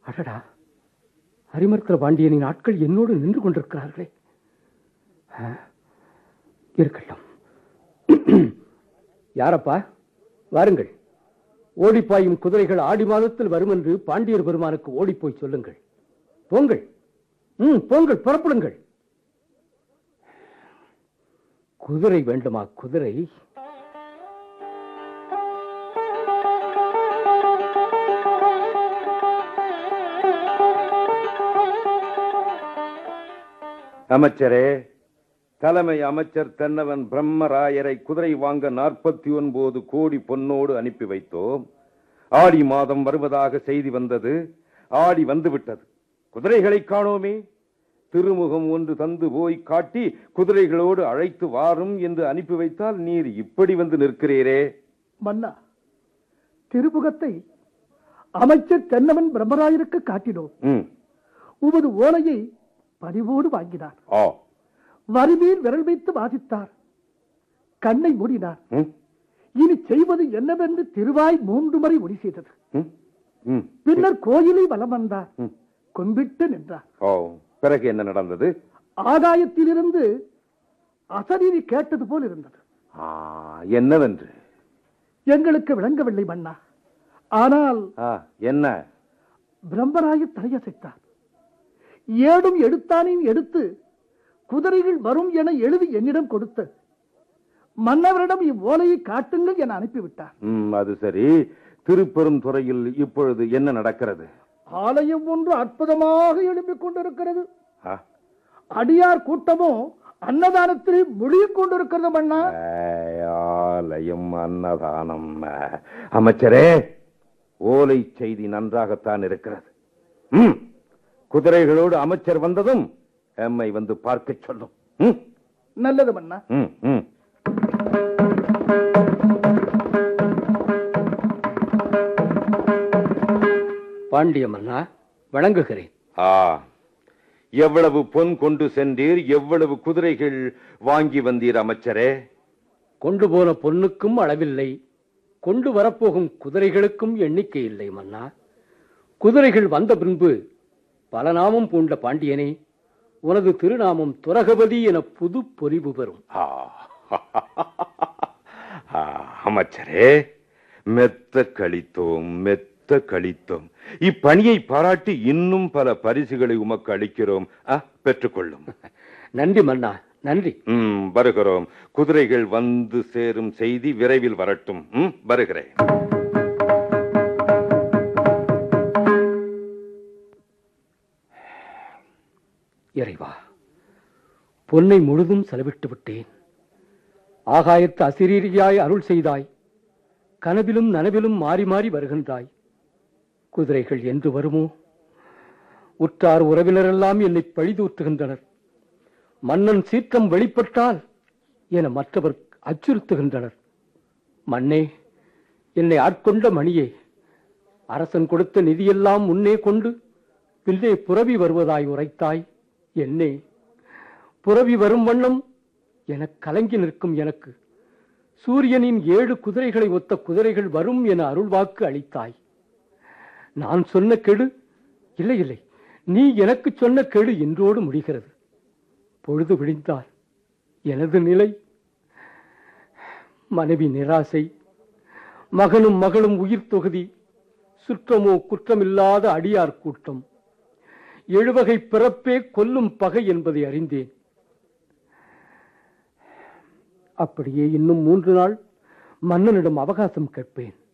அடடா ஹரிமர்க்கர பாண்டியனின் ஆட்கள் என்னோடு நின்று கொண்டிருக்கிறார்களே ஆ, இருக்கட்டும் யாரப்பா வாருங்கள் ஓடிப்பாயும் குதிரைகள் ஆடி மாதத்தில் வரும் என்று பாண்டியர் பெருமானுக்கு ஓடிப்போய் சொல்லுங்கள் போங்கள் ம் போங்கள் புறப்படுங்கள் குதிரை வேண்டுமா குதிரை அமைச்சரே தலைமை அமைச்சர் தென்னவன் பிரம்மராயரை குதிரை வாங்க நாற்பத்தி ஒன்பது கோடி பொன்னோடு அனுப்பி வைத்தோம் ஆடி மாதம் வருவதாக செய்தி வந்தது ஆடி வந்து விட்டது குதிரைகளை காணோமே திருமுகம் ஒன்று தந்து போய் காட்டி குதிரைகளோடு அழைத்து வாரும் என்று அனுப்பி வைத்தால் நீர் இப்படி வந்து நிற்கிறீரே மன்னா திருமுகத்தை அமைச்சர் தென்னவன் பிரம்மராயருக்கு காட்டினோம் ம் உமது ஓலையை பணிவோடு வாங்கினார் ஆ வரிமீன் விரல் வைத்து வாசித்தார் கண்ணை மூடினார் ம் இனி செய்வது என்னவென்று திருவாய் மூன்று முறை ஒளி செய்தது ம் ம் பின்னர் கோயிலை வலம் வந்தார் ம். கொம்பிட்டு நின்றார் ஓ பிறகு என்ன நடந்தது ஆகாயத்திலிருந்து அசரீரி கேட்டது போல் இருந்தது ஆ, என்னவென்று எங்களுக்கு விளங்கவில்லை மன்னா ஆனால் ஆ, என்ன பிரம்மராய தலையசைத்தார் ஏடும் எடுத்தானையும் எடுத்து குதிரைகள் வரும் என எழுதி என்னிடம் கொடுத்து மன்னவரிடம் இவ்வோலையை காட்டுங்கள் என அனுப்பிவிட்டார் ம், அது சரி திருப்பெரும் துறையில் இப்பொழுது என்ன நடக்கிறது ஆலயம் ஒன்று அற்புதமாக எழும்பிக் கொண்டிருக்கிறது ஆ, அடியார் கூட்டமோ அன்னதானத்திலே முழுகிக் கொண்டிருக்கிறது மன்னா ஏய், ஆலயம் அன்னதானம் அமைச்சரே ஓலை செய்தி நன்றாகத்தான் இருக்கிறது ம், குதிரைகளோடு அமைச்சர் வந்ததும் எம்மை வந்து பார்க்க சொல்லும் ம், நல்லது மன்னா ம், ம். பாண்டிய மன்னா வணங்குகிறேன் ஆ எவ்வளவு பொன் கொண்டு சென்றீர் எவ்வளவு குதிரைகள் வாங்கி வந்தீர் அமைச்சரே கொண்டு போன பொன்னுக்கும் அளவில்லை கொண்டு வரப்போகும் குதிரைகளுக்கும் எண்ணிக்கை இல்லை மன்னா குதிரைகள் வந்த பின்பு பல நாமம் பூண்ட பாண்டியனே உனது திருநாமம் துரகபதி என புது பொலிவு பெறும் ஆ. ஆ, அமைச்சரே மெத்த கழித்தோம் மெத்த கழித்தோம் இப்பணியை பாராட்டி இன்னும் பல பரிசுகளை உமக்கு அளிக்கிறோம் ஆ, பெற்றுக்கொள்ளும் நன்றி மன்னா நன்றி ம், வருகிறோம் குதிரைகள் வந்து சேரும் செய்தி விரைவில் வரட்டும் ம், வருகிறேன் இறைவா பொன்னை முழுதும் செலவிட்டு விட்டேன் ஆகாயத்து அசிரீரியாய் அருள் செய்தாய் கனவிலும் நனவிலும் மாறி மாறி வருகின்றாய் குதிரைகள் என்று வருமோ உற்றார் உறவினரெல்லாம் என்னை பழிதூற்றுகின்றனர் மன்னன் சீற்றம் வெளிப்பட்டால் என மற்றவர் அச்சுறுத்துகின்றனர் மன்னே என்னை ஆட்கொண்ட மணியே அரசன் கொடுத்த நிதியெல்லாம் முன்னே கொண்டு பின்னே புரவி வருவதாய் உரைத்தாய் என்னே புரவி வரும் வண்ணம் எனக் கலங்கி நிற்கும் எனக்கு சூரியனின் ஏழு குதிரைகளை ஒத்த குதிரைகள் வரும் என அருள்வாக்கு அளித்தாய் நான் சொன்ன கெடு இல்லை இல்லை நீ எனக்கு சொன்ன கெடு இன்றோடு முடிகிறது பொழுது விழிந்தால் எனது நிலை மனைவி நிராசை மகனும் மகளும் உயிர் தொகுதி சுற்றமோ குற்றமில்லாத அடியார் கூட்டம் எழுவகை பிறப்பே கொல்லும் பகை என்பதை அறிந்தேன் அப்படியே இன்னும் மூன்று நாள் மன்னனிடம் அவகாசம் கேட்பேன்